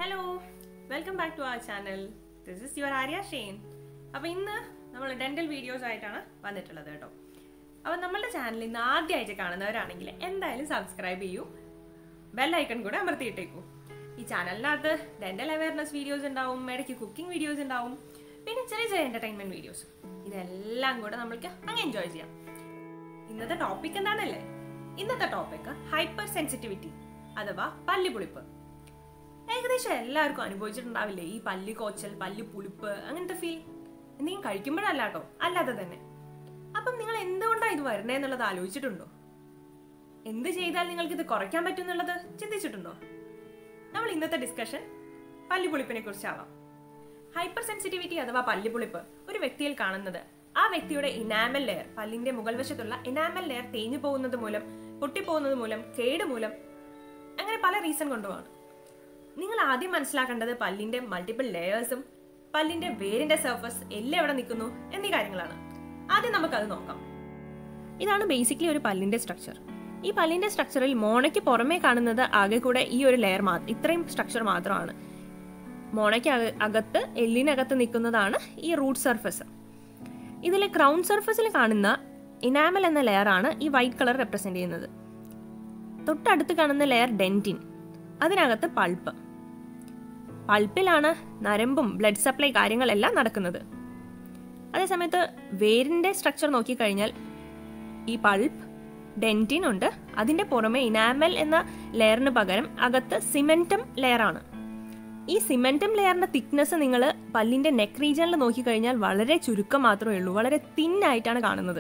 hello welcome back to our channel this is your Arya Shane അപ്പോൾ ഇന്ന് നമ്മൾ ഡെന്റൽ വീഡിയോസ് ആയിട്ടാണ് വന്നിട്ടുള്ളത് കേട്ടോ അപ്പോൾ നമ്മളുടെ ചാനൽ ഇന്ന് ആദ്യമായിട്ട് കാണുന്നവരാണെങ്കിൽ എന്തായാലും സബ്സ്ക്രൈബ് ചെയ്യൂ ബെൽ ഐക്കൺ കൂടെ അമർത്തിയിട്ടേക്കൂ ഈ ചാനലിനകത്ത് ഡെന്റൽ അവയർനെസ് വീഡിയോസ് ഉണ്ടാവും ഇടയ്ക്ക് കുക്കിംഗ് വീഡിയോസ് ഉണ്ടാവും പിന്നെ ചെറിയ ചെറിയ എന്റർടൈൻമെന്റ് വീഡിയോസ് ഇതെല്ലാം കൂടെ നമ്മൾക്ക് അങ്ങ് എൻജോയ് ചെയ്യാം ഇന്നത്തെ ടോപ്പിക് എന്താണല്ലേ ഇന്നത്തെ ടോപ്പിക് ഹൈപ്പർ സെൻസിറ്റിവിറ്റി അഥവാ പല്ലുപുളിപ്പ് ഏകദേശം എല്ലാവർക്കും അനുഭവിച്ചിട്ടുണ്ടാവില്ലേ ഈ പല്ല് കോച്ചൽ പല്ല് പുളിപ്പ് അങ്ങനത്തെ ഫീൽ എന്തെങ്കിലും കഴിക്കുമ്പോഴല്ല കേട്ടോ അല്ലാതെ തന്നെ അപ്പം നിങ്ങൾ എന്തുകൊണ്ടാണ് ഇത് വരുന്നേ എന്നുള്ളത് ആലോചിച്ചിട്ടുണ്ടോ എന്ത് ചെയ്താൽ നിങ്ങൾക്ക് ഇത് കുറയ്ക്കാൻ പറ്റും എന്നുള്ളത് ചിന്തിച്ചിട്ടുണ്ടോ നമ്മൾ ഇന്നത്തെ ഡിസ്കഷൻ പല്ലുപുളിപ്പിനെ കുറിച്ചാവാം ഹൈപ്പർ സെൻസിറ്റിവിറ്റി അഥവാ പല്ലുപുളിപ്പ് ഒരു വ്യക്തിയിൽ കാണുന്നത് ആ വ്യക്തിയുടെ ഇനാമൽ ലെയർ പല്ലിന്റെ മുകൾ വശത്തുള്ള ഇനാമൽ ലെയർ തേഞ്ഞു പോകുന്നത് മൂലം പൊട്ടിപ്പോകുന്നത് മൂലം കേട് മൂലം അങ്ങനെ പല റീസൺ കൊണ്ടുമാണ് നിങ്ങൾ ആദ്യം മനസ്സിലാക്കേണ്ടത് പല്ലിന്റെ മൾട്ടിപ്പിൾ ലെയേഴ്സും പല്ലിന്റെ വേരിന്റെ സർഫസ് എല്ലാം എവിടെ നിൽക്കുന്നു എന്നീ കാര്യങ്ങളാണ് ആദ്യം നമുക്കത് നോക്കാം ഇതാണ് ബേസിക്കലി ഒരു പല്ലിന്റെ സ്ട്രക്ചർ ഈ പല്ലിന്റെ സ്ട്രക്ചറിൽ മോണയ്ക്ക് പുറമേ കാണുന്നത് ആകെ കൂടെ ഈ ഒരു ലെയർ മാത്രം ഇത്രയും സ്ട്രക്ചർ മാത്രമാണ് മോണയ്ക്ക് അക- അകത്ത് എല്ലിനകത്ത് നിൽക്കുന്നതാണ് ഈ റൂട്ട് സർഫസ് ഇതിലെ ക്രൗൺ സർഫസിൽ കാണുന്ന ഇനാമൽ എന്ന ലെയർ ആണ് ഈ വൈറ്റ് കളർ റെപ്രസെന്റ് ചെയ്യുന്നത് തൊട്ടടുത്ത് കാണുന്ന ലെയർ ഡെന്റിൻ അതിനകത്ത് പൾപ്പ് പൾപ്പിലാണ് നരമ്പും ബ്ലഡ് സപ്ലൈ കാര്യങ്ങളെല്ലാം നടക്കുന്നത് അതേസമയത്ത് വേരിന്റെ സ്ട്രക്ചർ നോക്കിക്കഴിഞ്ഞാൽ ഈ പൾപ്പ് ഡെന്റിൻ ഉണ്ട് അതിന്റെ പുറമെ ഇനാമൽ എന്ന ലെയറിന് പകരം അകത്ത് സിമെന്റം ലെയറാണ് ഈ സിമെന്റം ലെയറിന്റെ തിക്നെസ് നിങ്ങൾ പല്ലിന്റെ നെക്ക് റീജിയനിൽ നോക്കിക്കഴിഞ്ഞാൽ വളരെ ചുരുക്കം മാത്രമേ ഉള്ളൂ വളരെ തിൻ ആയിട്ടാണ് കാണുന്നത്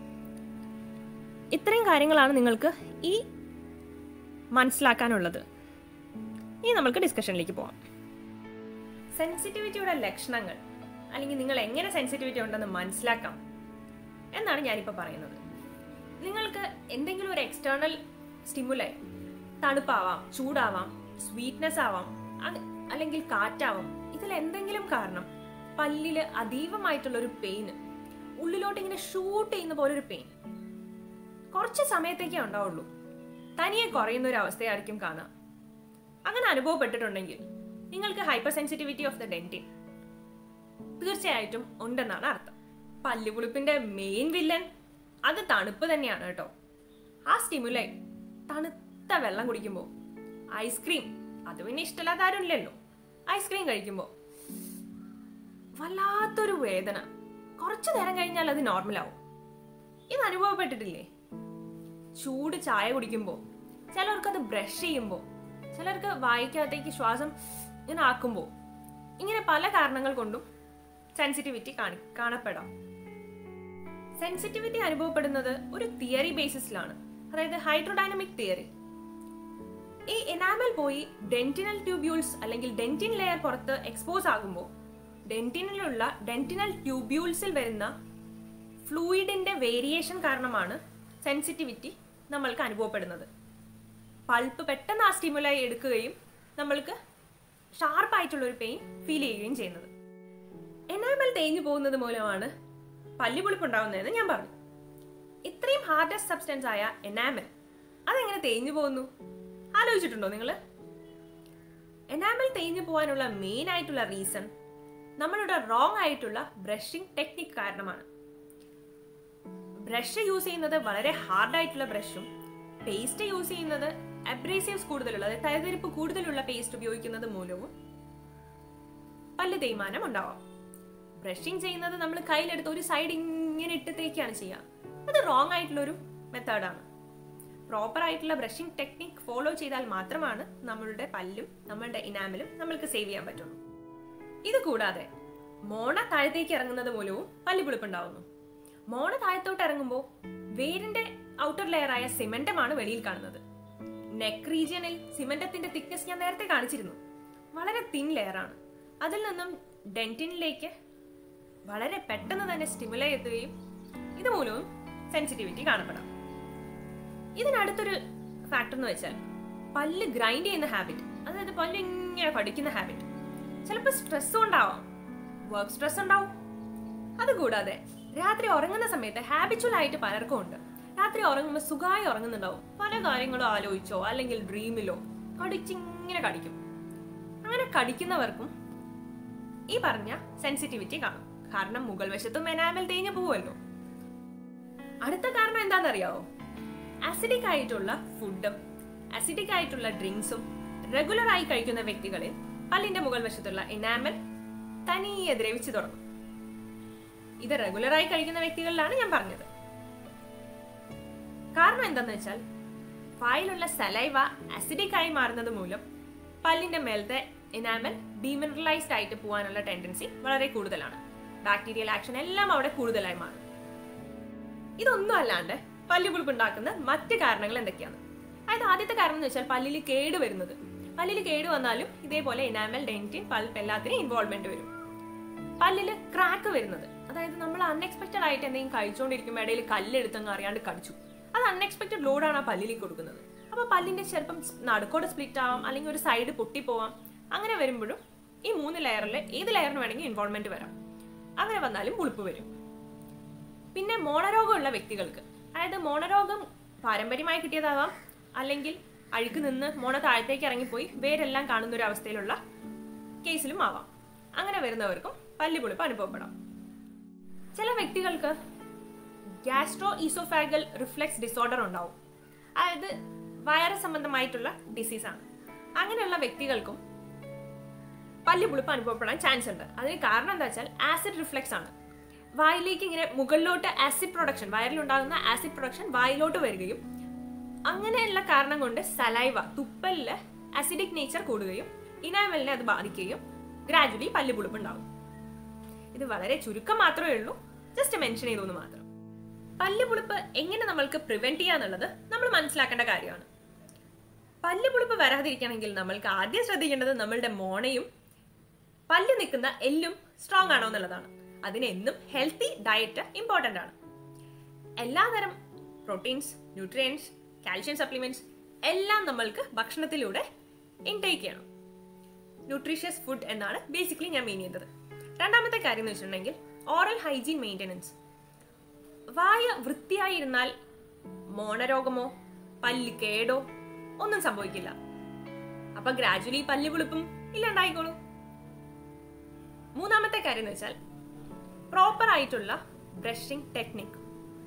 ഇത്രയും കാര്യങ്ങളാണ് നിങ്ങൾക്ക് ഈ മനസ്സിലാക്കാനുള്ളത് ഇനി നമുക്ക് ഡിസ്കഷനിലേക്ക് പോവാം സെൻസിറ്റിവിറ്റിയുടെ ലക്ഷണങ്ങൾ അല്ലെങ്കിൽ നിങ്ങൾ എങ്ങനെ സെൻസിറ്റിവിറ്റി ഉണ്ടെന്ന് മനസ്സിലാക്കാം എന്നാണ് ഞാനിപ്പോൾ പറയുന്നത് നിങ്ങൾക്ക് എന്തെങ്കിലും ഒരു എക്സ്റ്റേണൽ സ്റ്റിമുലൈ തണുപ്പാവാം ചൂടാവാം സ്വീറ്റ്നെസ് ആവാം അ- അല്ലെങ്കിൽ കാറ്റാവാം ഇതിൽ എന്തെങ്കിലും കാരണം പല്ലില് അതീവമായിട്ടുള്ള ഒരു പെയിന് ഉള്ളിലോട്ട് ഇങ്ങനെ ഷൂട്ട് ചെയ്യുന്ന പോലെ ഒരു പെയിൻ കുറച്ച് സമയത്തേക്കേ ഉണ്ടാവുള്ളൂ തനിയെ കുറയുന്ന ഒരു അവസ്ഥയായിരിക്കും കാണാം അങ്ങനെ അനുഭവപ്പെട്ടിട്ടുണ്ടെങ്കിൽ നിങ്ങൾക്ക് hypersensitivity of the dentin തീർച്ചയായിട്ടും ഉണ്ടെന്നാണ് അർത്ഥം പല്ലുപുളിപ്പിന്റെ മെയിൻ വില്ലൻ അത് തണുപ്പ് തന്നെയാണ് കേട്ടോ ആ സ്റ്റിമുലൈ തണുത്ത വെള്ളം കുടിക്കുമ്പോൾ ഐസ്ക്രീം അത് പിന്നെ ഇഷ്ടമില്ലാത്ത ആരും ഇല്ലല്ലോ ഐസ്ക്രീം കഴിക്കുമ്പോൾ വല്ലാത്തൊരു വേദന കുറച്ചു നേരം കഴിഞ്ഞാൽ അത് നോർമലാവും ഇത് അനുഭവപ്പെട്ടിട്ടില്ലേ ചൂട് ചായ കുടിക്കുമ്പോൾ ചിലർക്ക് അത് ബ്രഷ് ചെയ്യുമ്പോൾ ചിലർക്ക് വായിക്കകത്തേക്ക് ശ്വാസം ഇങ്ങനെ ആക്കുമ്പോൾ ഇങ്ങനെ പല കാരണങ്ങൾ കൊണ്ടും സെൻസിറ്റിവിറ്റി കാണി കാണപ്പെടാം സെൻസിറ്റിവിറ്റി അനുഭവപ്പെടുന്നത് ഒരു തിയറി ബേസിസിലാണ് അതായത് ഹൈഡ്രോഡൈനമിക് തിയറി ഈ എനാമൽ പോയി ഡെന്റിനൽ ട്യൂബ്യൂൾസ് അല്ലെങ്കിൽ ഡെന്റിൻ ലെയർ പുറത്ത് എക്സ്പോസ് ആകുമ്പോൾ ഡെന്റിനിലുള്ള ഡെന്റിനൽ ട്യൂബ്യൂൾസിൽ വരുന്ന ഫ്ലൂയിഡിന്റെ വേരിയേഷൻ കാരണമാണ് സെൻസിറ്റിവിറ്റി നമ്മൾക്ക് അനുഭവപ്പെടുന്നത് പൾപ്പ് പെട്ടെന്ന് ആ സ്റ്റിമുലായി എടുക്കുകയും നമ്മൾക്ക് ഷാർപ്പായിട്ടുള്ള ഒരു പെയിൻ ഫീൽ ചെയ്യുകയും ചെയ്യുന്നത് എനാമൽ തേഞ്ഞു പോകുന്നത് മൂലമാണ് പല്ലുപുളിപ്പ് ഉണ്ടാവുന്നതെന്ന് ഞാൻ പറഞ്ഞു ഇത്രയും ഹാർഡസ്റ്റ് സബ്സ്റ്റൻസ് ആയ എനാമൽ അതെങ്ങനെ തേഞ്ഞു പോകുന്നു ആലോചിച്ചിട്ടുണ്ടോ നിങ്ങൾ എനാമൽ തേഞ്ഞു പോകാനുള്ള മെയിൻ ആയിട്ടുള്ള റീസൺ നമ്മളുടെ റോങ് ആയിട്ടുള്ള ബ്രഷിംഗ് ടെക്നിക് കാരണമാണ് ബ്രഷ് യൂസ് ചെയ്യുന്നത് വളരെ ഹാർഡ് ആയിട്ടുള്ള ബ്രഷും പേസ്റ്റ് യൂസ് ചെയ്യുന്നത് അബ്രേസീവ്സ് കൂടുതലുള്ള അതായത് തലതിരിപ്പ് കൂടുതലുള്ള പേസ്റ്റ് ഉപയോഗിക്കുന്നത് മൂലവും പല്ല് തേയ്മാനം ഉണ്ടാവാം ബ്രഷിംഗ് ചെയ്യുന്നത് നമ്മൾ കയ്യിലെടുത്ത് ഒരു സൈഡ് ഇങ്ങനെ ഇട്ട് തേക്കാണ് ചെയ്യുക അത് റോങ് ആയിട്ടുള്ള ഒരു മെത്തേഡാണ് പ്രോപ്പർ ആയിട്ടുള്ള ബ്രഷിംഗ് ടെക്നിക് ഫോളോ ചെയ്താൽ മാത്രമാണ് നമ്മളുടെ പല്ലും നമ്മളുടെ ഇനാമലും നമ്മൾക്ക് സേവ് ചെയ്യാൻ പറ്റുള്ളൂ ഇത് കൂടാതെ മോണ താഴത്തേക്ക് ഇറങ്ങുന്നത് മൂലവും പല്ലുപുളിപ്പുണ്ടാവുന്നു മോണ താഴത്തോട്ട് ഇറങ്ങുമ്പോൾ വേരിന്റെ ഔട്ടർ ലെയറായ സിമെന്റമാണ് വെളിയിൽ കാണുന്നത് നെക്ക് റീജിയനിൽ സിമെന്റത്തിന്റെ തിക്നെസ് ഞാൻ നേരത്തെ കാണിച്ചിരുന്നു വളരെ തിൻ ലെയറാണ് അതിൽ നിന്നും ഡെന്റിനിലേക്ക് വളരെ പെട്ടെന്ന് തന്നെ സ്റ്റിമുലൈ എത്തുകയും ഇതുമൂലവും സെൻസിറ്റിവിറ്റി കാണപ്പെടാം ഇതിനടുത്തൊരു ഫാക്ടർ എന്ന് വെച്ചാൽ പല്ല് ഗ്രൈൻഡ് ചെയ്യുന്ന ഹാബിറ്റ് അതായത് പല്ല് ഇങ്ങനെ പഠിക്കുന്ന ഹാബിറ്റ് ചിലപ്പോൾ സ്ട്രെസ് ഉണ്ടാവാം വർക്ക് സ്ട്രെസ് ഉണ്ടാവും അതുകൂടാതെ രാത്രി ഉറങ്ങുന്ന സമയത്ത് ഹാബിച്വൽ ആയിട്ട് പലർക്കും ഉണ്ട് രാത്രി ഉറങ്ങുമ്പോൾ സുഖമായി ഉറങ്ങുന്നുണ്ടാവും പല കാര്യങ്ങളും ആലോചിച്ചോ അല്ലെങ്കിൽ ഡ്രീമിലോ കടിച്ചിങ്ങനെ കടിക്കും അങ്ങനെ കടിക്കുന്നവർക്കും ഈ പറഞ്ഞ സെൻസിറ്റിവിറ്റി കാണും കാരണം മുകൾ വശത്തും എനാമൽ തേഞ്ഞു പോവുമല്ലോ അടുത്ത കാരണം എന്താണെന്നറിയാവോ ആസിഡിക് ആയിട്ടുള്ള ഫുഡും ആസിഡിക് ആയിട്ടുള്ള ഡ്രിങ്ക്സും റെഗുലർ ആയി കഴിക്കുന്ന വ്യക്തികളിൽ പല്ലിന്റെ മുകൾ വശത്തുള്ള എനാമൽ തനിയെ ദ്രവിച്ചു തുടങ്ങും ഇത് റെഗുലർ ആയി കഴിക്കുന്ന വ്യക്തികളിലാണ് ഞാൻ പറഞ്ഞത് കാരണം എന്താന്ന് വെച്ചാൽ വായിലുള്ള സലൈവ അസിഡിക് ആയി മാറുന്നത് മൂലം പല്ലിന്റെ മേലത്തെ എനാമൽ ഡീമിനറലൈസ്ഡ് ആയിട്ട് പോകാനുള്ള ടെൻഡൻസി വളരെ കൂടുതലാണ് ബാക്ടീരിയൽ ആക്ഷൻ എല്ലാം അവിടെ കൂടുതലായി മാറും ഇതൊന്നും അല്ലാണ്ട് പല്ലുപുളിപ്പ് ഉണ്ടാക്കുന്ന മറ്റ് കാരണങ്ങൾ എന്തൊക്കെയാണ് അതായത് ആദ്യത്തെ കാരണം എന്ന് വെച്ചാൽ പല്ലിൽ കേട് വരുന്നത് പല്ലിൽ കേട് വന്നാലും ഇതേപോലെ എനാമൽ ഡെന്റിൻ പൾപ്പ് എല്ലാത്തിനും ഇൻവോൾവ്മെന്റ് വരും പല്ലിൽ ക്രാക്ക് വരുന്നത് അതായത് നമ്മൾ അൺഎക്സ്പെക്ടഡ് ആയിട്ട് എന്തെങ്കിലും കഴിച്ചുകൊണ്ടിരിക്കുമ്പോൾ ഇടയിൽ കല്ലെടുത്തങ്ങ് അറിയാണ്ട് കടിച്ചു അത് അൺഎക്സ്പെക്ടഡ് ലോഡാണ് ആ പല്ലിലേക്ക് കൊടുക്കുന്നത് അപ്പൊ പല്ലിന്റെ ചിലപ്പം നടുക്കോട് സ്പ്ലിറ്റ് ആവാം അല്ലെങ്കിൽ ഒരു സൈഡ് പൊട്ടിപ്പോവാം അങ്ങനെ വരുമ്പോഴും ഈ മൂന്ന് ലെയറിൽ ഏത് ലെയറിന് വേണമെങ്കിൽ ഇൻവോൾവ്മെന്റ് വരാം അങ്ങനെ വന്നാലും പുളിപ്പ് വരും പിന്നെ മോണരോഗമുള്ള വ്യക്തികൾക്ക് അതായത് മോണരോഗം പാരമ്പര്യമായി കിട്ടിയതാവാം അല്ലെങ്കിൽ അഴുക്ക് നിന്ന് മോണ താഴത്തേക്ക് ഇറങ്ങിപ്പോയി വേരെല്ലാം കാണുന്ന ഒരു അവസ്ഥയിലുള്ള കേസിലും ആവാം അങ്ങനെ വരുന്നവർക്കും പല്ലുപുളിപ്പ് അനുഭവപ്പെടാം ചില വ്യക്തികൾക്ക് ഗ്യാസ്ട്രോ ഈസോഫാഗൽ റിഫ്ലെക്സ് ഡിസോർഡർ ഉണ്ടാവും അതായത് വയറ് സംബന്ധമായിട്ടുള്ള ഡിസീസാണ് അങ്ങനെയുള്ള വ്യക്തികൾക്കും പല്ലുപുളിപ്പ് അനുഭവപ്പെടാൻ ചാൻസ് ഉണ്ട് അതിന് കാരണം എന്താ വെച്ചാൽ ആസിഡ് റിഫ്ലെക്സ് ആണ് വായിലേക്ക് ഇങ്ങനെ മുകളിലോട്ട് ആസിഡ് പ്രൊഡക്ഷൻ വയറിലുണ്ടാകുന്ന ആസിഡ് പ്രൊഡക്ഷൻ വായിലോട്ട് വരികയും അങ്ങനെയുള്ള കാരണം കൊണ്ട് സലൈവ തുപ്പലില് അസിഡിക് നേച്ചർ കൂടുകയും ഇനാമലിനെ അത് ബാധിക്കുകയും ഗ്രാജുവലി പല്ലുപുളിപ്പ് ഉണ്ടാവും ഇത് വളരെ ചുരുക്കം മാത്രമേ ഉള്ളൂ ജസ്റ്റ് മെൻഷൻ ചെയ്തു എന്ന് മാത്രം പല്ലുപുളിപ്പ് എങ്ങനെ നമ്മൾക്ക് പ്രിവെന്റ് ചെയ്യാന്നുള്ളത് നമ്മൾ മനസ്സിലാക്കേണ്ട കാര്യമാണ് പല്ലുപുളിപ്പ് വരാതിരിക്കണമെങ്കിൽ നമ്മൾക്ക് ആദ്യം ശ്രദ്ധിക്കേണ്ടത് നമ്മളുടെ മോണയും പല്ല് നിൽക്കുന്ന എല്ലും സ്ട്രോങ് ആണോ എന്നുള്ളതാണ് അതിന് എന്നും ഹെൽത്തി ഡയറ്റ് ഇമ്പോർട്ടൻ്റ് ആണ് എല്ലാതരം പ്രോട്ടീൻസ് ന്യൂട്രിയൻസ് കാൽഷ്യം സപ്ലിമെന്റ്സ് എല്ലാം നമ്മൾക്ക് ഭക്ഷണത്തിലൂടെ ഇൻടേക്ക് ചെയ്യണം ന്യൂട്രീഷ്യസ് ഫുഡ് എന്നാണ് ബേസിക്കലി ഞാൻ മീൻ ചെയ്തത് രണ്ടാമത്തെ കാര്യം എന്ന് വെച്ചിട്ടുണ്ടെങ്കിൽ ഓറൽ ഹൈജീൻ മെയിൻ്റനൻസ് വായ വൃത്തിയായിരുന്നാൽ മോണരോഗമോ പല്ല് കേടോ ഒന്നും സംഭവിക്കില്ല അപ്പൊ ഗ്രാജുവലി പല്ല് പുളിപ്പും ഇല്ലാണ്ടായിക്കോളൂ മൂന്നാമത്തെ കാര്യം എന്ന് വെച്ചാൽ പ്രോപ്പർ ആയിട്ടുള്ള brushing technique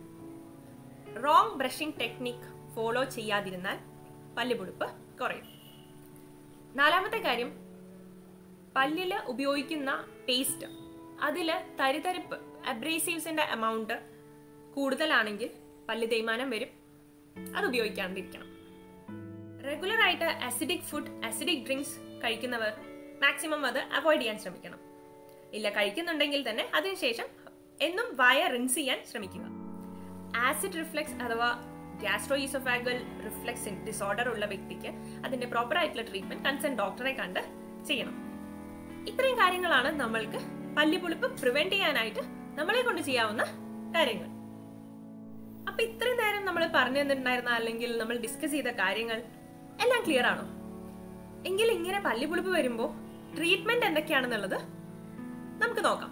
wrong brushing technique follow ചെയ്യാതിരുന്നാൽ പല്ലുപുളിപ്പ് കുറയും നാലാമത്തെ കാര്യം പല്ലിൽ ഉപയോഗിക്കുന്ന പേസ്റ്റ് അതിൽ തരിതരിപ്പ് അബ്രേസീവ്സിന്റെ എമൗണ്ട് കൂടുതലാണെങ്കിൽ പല്ല് തേയ്മാനം വരും അത് ഉപയോഗിക്കാണ്ടിരിക്കണം റെഗുലർ ആയിട്ട് അസിഡിക് ഫുഡ് അസിഡിക് ഡ്രിങ്ക്സ് കഴിക്കുന്നവർ മാക്സിമം അത് അവോയ്ഡ് ചെയ്യാൻ ശ്രമിക്കണം ഇല്ല കഴിക്കുന്നുണ്ടെങ്കിൽ തന്നെ അതിനുശേഷം എന്നും വായ റിൻസ് ചെയ്യാൻ ശ്രമിക്കുക ആസിഡ് റിഫ്ലെക്സ് അഥവാ ഗ്യാസ്ട്രോ ഈസോഫാഗൽ റിഫ്ലെക്സ് ഡിസോർഡർ ഉള്ള വ്യക്തിക്ക് അതിന്റെ പ്രോപ്പർ ആയിട്ടുള്ള ട്രീറ്റ്മെന്റ് കൺസേൺ ഡോക്ടറെ കണ്ട് ചെയ്യണം ഇത്രയും കാര്യങ്ങളാണ് നമ്മൾക്ക് പല്ലിപ്പുളിപ്പ് പ്രിവെന്റ് ചെയ്യാനായിട്ട് നമ്മളെ കൊണ്ട് ചെയ്യാവുന്ന കാര്യങ്ങൾ അപ്പൊ ഇത്രയും നേരം നമ്മൾ പറഞ്ഞു തന്നിട്ടുണ്ടായിരുന്ന അല്ലെങ്കിൽ നമ്മൾ ഡിസ്കസ് ചെയ്ത കാര്യങ്ങൾ എല്ലാം ക്ലിയർ ആണോ എങ്കിൽ ഇങ്ങനെ പല്ലിപ്പുളിപ്പ് വരുമ്പോൾ ട്രീറ്റ്മെന്റ് എന്തൊക്കെയാണെന്നുള്ളത് നമുക്ക് നോക്കാം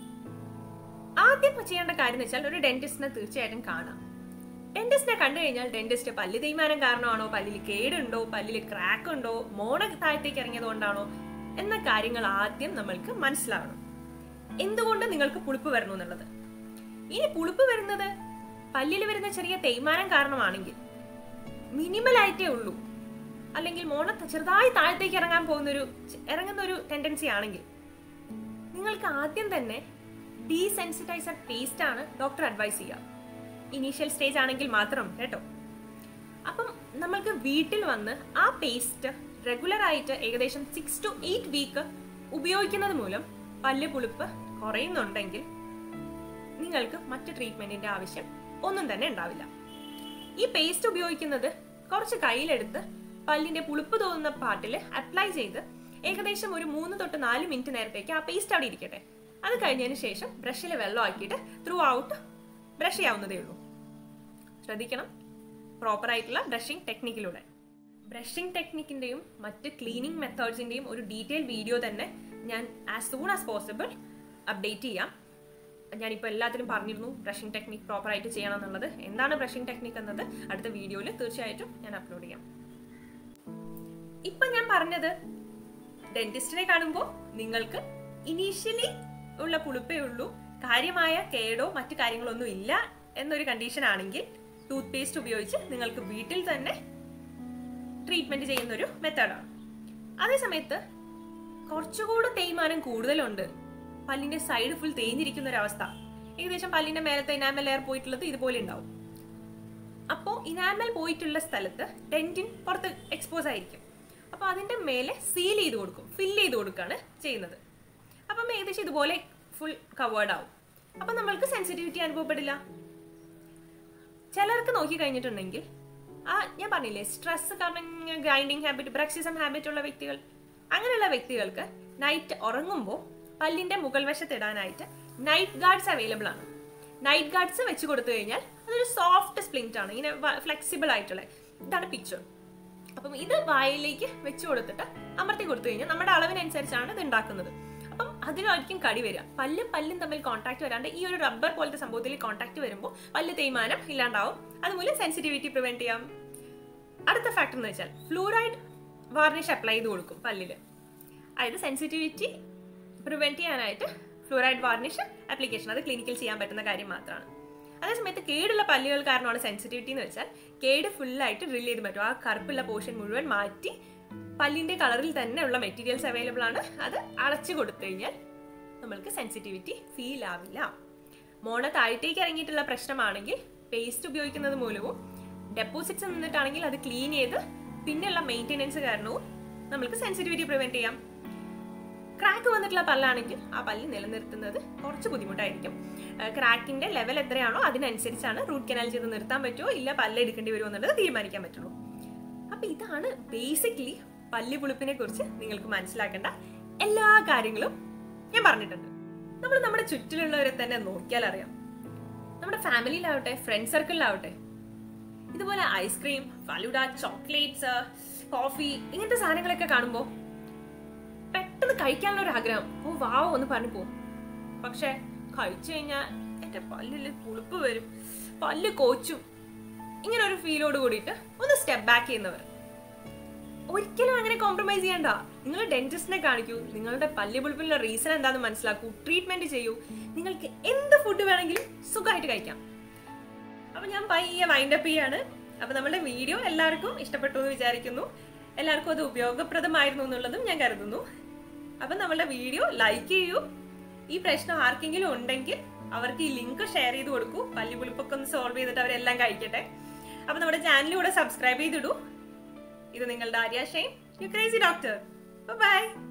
ആദ്യം ചെയ്യേണ്ട കാര്യം എന്ന് വെച്ചാൽ ഒരു ഡെന്റിസ്റ്റിനെ തീർച്ചയായിട്ടും കാണാം ഡെന്റിസ്റ്റിനെ കണ്ടു കഴിഞ്ഞാൽ ഡെന്റിസ്റ്റ് പല്ല് തേയ്മാനം കാരണമാണോ പല്ലിൽ കേടുണ്ടോ പല്ലിൽ ക്രാക്ക് ഉണ്ടോ മോണ താഴത്തേക്ക് ഇറങ്ങിയത് കൊണ്ടാണോ എന്ന കാര്യങ്ങൾ ആദ്യം നമ്മൾക്ക് മനസ്സിലാവണം എന്തുകൊണ്ട് നിങ്ങൾക്ക് പുളിപ്പ് വരണം എന്നുള്ളത് ഇനി പുളിപ്പ് വരുന്നത് പല്ലിൽ വരുന്ന ചെറിയ തേയ്മാനം കാരണമാണെങ്കിൽ മിനിമൽ ആയിട്ടേ ഉള്ളൂ അല്ലെങ്കിൽ മോണ ചെറുതായി താഴത്തേക്ക് ഇറങ്ങാൻ പോകുന്ന ഒരു ഇറങ്ങുന്ന ഒരു ടെൻഡൻസി ആണെങ്കിൽ നിങ്ങൾക്ക് ആദ്യം തന്നെ ഡീസെൻസിറ്റൈസർ പേസ്റ്റ് ആണ് ഡോക്ടർ അഡ്വൈസ് ചെയ്യുക ഇനീഷ്യൽ സ്റ്റേജ് ആണെങ്കിൽ മാത്രം കേട്ടോ അപ്പം നമ്മൾക്ക് വീട്ടിൽ വന്ന് ആ പേസ്റ്റ് റെഗുലർ ആയിട്ട് ഏകദേശം സിക്സ് ടു എയ്റ്റ് വീക്ക് ഉപയോഗിക്കുന്നത് മൂലം പല്ല് പുളിപ്പ് കുറയുന്നുണ്ടെങ്കിൽ നിങ്ങൾക്ക് മറ്റ് ട്രീറ്റ്മെന്റിന്റെ ആവശ്യം ഒന്നും തന്നെ ഉണ്ടാവില്ല ഈ പേസ്റ്റ് ഉപയോഗിക്കുന്നത് കുറച്ച് കയ്യിലെടുത്ത് പല്ലിന്റെ പുളിപ്പ് തോന്നുന്ന പാർട്ടിൽ അപ്ലൈ ചെയ്ത് ഏകദേശം ഒരു മൂന്ന് തൊട്ട് നാല് മിനിറ്റ് നേരത്തേക്ക് ആ പേസ്റ്റ് അവിടെ ഇരിക്കട്ടെ അത് കഴിഞ്ഞതിന് ശേഷം ബ്രഷിൽ വെള്ളം ആക്കിയിട്ട് ത്രൂ ഔട്ട് ബ്രഷ് ചെയ്യാവുന്നതേ ഉള്ളൂ ശ്രദ്ധിക്കണം പ്രോപ്പർ ആയിട്ടുള്ള ബ്രഷിംഗ് ടെക്നിക്കിലൂടെ ബ്രഷിംഗ് ടെക്നിക്കിന്റെയും മറ്റ് ക്ലീനിങ് മെത്തേഡ്സിന്റെയും ഒരു ഡീറ്റെയിൽ വീഡിയോ തന്നെ ഞാൻ as soon as possible update ചെയ്യാം ഞാനിപ്പോൾ എല്ലാത്തിലും പറഞ്ഞിരുന്നു ബ്രഷിംഗ് ടെക്നിക് പ്രോപ്പർ ആയിട്ട് ചെയ്യണം എന്നുള്ളത് എന്താണ് ബ്രഷിംഗ് ടെക്നിക് എന്നത് അടുത്ത വീഡിയോയിൽ തീർച്ചയായിട്ടും ഞാൻ അപ്ലോഡ് ചെയ്യാം ഇപ്പൊ ഞാൻ പറഞ്ഞത് ഡെന്റിസ്റ്റിനെ കാണുമ്പോൾ നിങ്ങൾക്ക് ഇനീഷ്യലി ഉള്ള പുളിപ്പേ ഉള്ളൂ കാര്യമായ കേടോ മറ്റു കാര്യങ്ങളൊന്നും ഇല്ല എന്നൊരു കണ്ടീഷൻ ആണെങ്കിൽ ടൂത്ത് പേസ്റ്റ് ഉപയോഗിച്ച് നിങ്ങൾക്ക് വീട്ടിൽ തന്നെ ട്രീറ്റ്മെന്റ് ചെയ്യുന്ന ഒരു മെത്തേഡാണ് അതേസമയത്ത് കുറച്ചുകൂടി തേയ്മാനം കൂടുതലുണ്ട് പല്ലിന്റെ സൈഡ് ഫുൾ തേഞ്ഞിരിക്കുന്ന ഒരു അവസ്ഥ ഏകദേശം പല്ലിന്റെ മേലത്തെ ഇനാമൽ ലെയർ പോയിട്ടുള്ളത് ഇതുപോലെ ഉണ്ടാവും അപ്പോൾ ഇനാമൽ പോയിട്ടുള്ള സ്ഥലത്ത് ഡെന്റിൻ പുറത്ത് എക്സ്പോസ് ആയിരിക്കും അപ്പോൾ അതിന്റെ മേലെ സീൽ ചെയ്ത് കൊടുക്കും ഫില്ല് ചെയ്ത് കൊടുക്കുകയാണ് ചെയ്യുന്നത് അപ്പം ഏകദേശം ഇതുപോലെ ഫുൾ കവേർഡ് ആവും അപ്പം നമ്മൾക്ക് സെൻസിറ്റിവിറ്റി അനുഭവപ്പെടില്ല ചിലർക്ക് നോക്കി കഴിഞ്ഞിട്ടുണ്ടെങ്കിൽ ആ ഞാൻ പറഞ്ഞില്ലേ സ്ട്രെസ് കാരണം ഗ്രൈൻഡിങ് ഹാബിറ്റ് ബ്രക്സിസം ഹാബിറ്റ് ഉള്ള വ്യക്തികൾ അങ്ങനെയുള്ള വ്യക്തികൾക്ക് നൈറ്റ് ഉറങ്ങുമ്പോൾ പല്ലിന്റെ മുകൾ വശത്ത് ഇടാനായിട്ട് നൈറ്റ് ഗാർഡ്സ് അവൈലബിൾ ആണ് നൈറ്റ് ഗാർഡ്സ് വെച്ച് കൊടുത്തു കഴിഞ്ഞാൽ അതൊരു സോഫ്റ്റ് സ്പ്ലിന്റ് ആണ് ഇങ്ങനെ ഫ്ലെക്സിബിൾ ആയിട്ടുള്ള ഇതാണ് പിക്ചർ അപ്പം ഇത് വായിലേക്ക് വെച്ച് കൊടുത്തിട്ട് അമർത്തി കൊടുത്തു കഴിഞ്ഞാൽ നമ്മുടെ അളവിനനുസരിച്ചാണ് ഇത് ഉണ്ടാക്കുന്നത് അപ്പം അതിനായിരിക്കും കടി വരിക പല്ലും പല്ലും തമ്മിൽ കോൺടാക്ട് വരാണ്ട് ഈ ഒരു റബ്ബർ പോലത്തെ സംഭവത്തിൽ കോൺടാക്ട് വരുമ്പോൾ പല്ല് തേയ്മാനം ഇല്ലാണ്ടാവും അതുപോലെ സെൻസിറ്റിവിറ്റി പ്രിവെന്റ് ചെയ്യാം അടുത്ത ഫാക്ടർ എന്ന് വെച്ചാൽ ഫ്ലൂറൈഡ് വാർണിഷ് അപ്ലൈ ചെയ്ത് കൊടുക്കും പല്ലിൽ അതായത് സെൻസിറ്റിവിറ്റി പ്രിവെന്റ് ചെയ്യാനായിട്ട് ഫ്ലൂറൈഡ് വാർണിഷ് ആപ്ലിക്കേഷൻ അത് ക്ലിനിക്കിൽ ചെയ്യാൻ പറ്റുന്ന കാര്യം മാത്രമാണ് അതേസമയത്ത് കേടുള്ള പല്ലുകൾ കാരണമാണ് സെൻസിറ്റിവിറ്റി എന്ന് വെച്ചാൽ കേട് ഫുള്ളായിട്ട് ഡ്രിൽ ചെയ്ത് പറ്റും ആ കറുപ്പുള്ള പോർഷൻ മുഴുവൻ മാറ്റി പല്ലിന്റെ കളറിൽ തന്നെ ഉള്ള മെറ്റീരിയൽസ് അവൈലബിൾ ആണ് അത് അടച്ചു കൊടുത്തു കഴിഞ്ഞാൽ നമ്മൾക്ക് സെൻസിറ്റിവിറ്റി ഫീൽ ആവില്ല മോണ താഴത്തേക്ക് ഇറങ്ങിയിട്ടുള്ള പ്രശ്നമാണെങ്കിൽ പേസ്റ്റ് ഉപയോഗിക്കുന്നത് മൂലവും ഡെപ്പോസിറ്റ്സ് നിന്നിട്ടാണെങ്കിൽ അത് ക്ലീൻ ചെയ്ത് പിന്നെയുള്ള മെയിൻ്റെനൻസ് കാരണവും നമ്മൾക്ക് സെൻസിറ്റിവിറ്റി പ്രിവെന്റ് ചെയ്യാം ക്രാക്ക് വന്നിട്ടുള്ള പല്ലാണെങ്കിൽ ആ പല്ല് നിലനിർത്തുന്നത് കുറച്ച് ബുദ്ധിമുട്ടായിരിക്കും ക്രാക്കിന്റെ ലെവൽ എത്രയാണോ അതിനനുസരിച്ചാണ് റൂട്ട് കനാൽ ചെയ്ത് നിർത്താൻ പറ്റുമോ ഇല്ല പല്ല് എടുക്കേണ്ടി വരുമോ എന്നുള്ളത് തീരുമാനിക്കാൻ പറ്റുള്ളൂ അപ്പൊ ഇതാണ് ബേസിക്കലി പല്ല് പുളിപ്പിനെ കുറിച്ച് നിങ്ങൾക്ക് മനസ്സിലാക്കേണ്ട എല്ലാ കാര്യങ്ങളും ഞാൻ പറഞ്ഞിട്ടുണ്ട് നമ്മൾ നമ്മുടെ ചുറ്റിലുള്ളവരെ തന്നെ നോക്കിയാൽ അറിയാം നമ്മുടെ ഫാമിലിയിലാവട്ടെ ഫ്രണ്ട് സർക്കിളിലാവട്ടെ ഇതുപോലെ ഐസ്ക്രീം ഫലൂഡ ചോക്ലേറ്റ്സ് കോഫി ഇങ്ങനത്തെ സാധനങ്ങളൊക്കെ കാണുമ്പോൾ പെട്ടെന്ന് കഴിക്കാനുള്ള ഒരു ആഗ്രഹം ഓ വാവോ ഒന്ന് പറഞ്ഞു പോകും പക്ഷെ കഴിച്ചു കഴിഞ്ഞാൽ എന്റെ പല്ലിൽ പുളിപ്പ് വരും പല്ല് കോച്ചും ഇങ്ങനെ ഒരു ഫീലോട് കൂടിയിട്ട് ഒന്ന് സ്റ്റെപ്പ് ബാക്ക് ചെയ്യുന്നവർ ഒരിക്കലും അങ്ങനെ കോംപ്രമൈസ് ചെയ്യണ്ട നിങ്ങൾ ഡെന്റിസ്റ്റിനെ കാണിക്കൂ നിങ്ങളുടെ പല്ല് പുളിപ്പിനുള്ള റീസൺ എന്താണെന്ന് മനസ്സിലാക്കൂ ട്രീറ്റ്മെന്റ് ചെയ്യൂ നിങ്ങൾക്ക് എന്ത് ഫുഡ് വേണമെങ്കിലും സുഖമായിട്ട് കഴിക്കാം അപ്പൊ ഞാൻ പയ്യെ വൈൻഡ് അപ്പ് ചെയ്യാണ് അപ്പൊ നമ്മുടെ വീഡിയോ എല്ലാവർക്കും ഇഷ്ടപ്പെട്ടു എന്ന് വിചാരിക്കുന്നു എല്ലാവർക്കും അത് ഉപയോഗപ്രദമായിരുന്നു എന്നുള്ളതും ഞാൻ കരുതുന്നു അപ്പൊ നമ്മുടെ വീഡിയോ ലൈക്ക് ചെയ്യൂ ഈ പ്രശ്നം ആർക്കെങ്കിലും ഉണ്ടെങ്കിൽ അവർക്ക് ഈ ലിങ്ക് ഷെയർ ചെയ്ത് കൊടുക്കൂ പല്ലി പുളിപ്പൊക്കെ ഒന്ന് സോൾവ് ചെയ്തിട്ട് അവരെല്ലാം കഴിക്കട്ടെ അപ്പൊ നമ്മുടെ ചാനലിലൂടെ സബ്സ്ക്രൈബ് ചെയ്തിടൂ ഇത് നിങ്ങളുടെ Arya Shane you crazy doctor by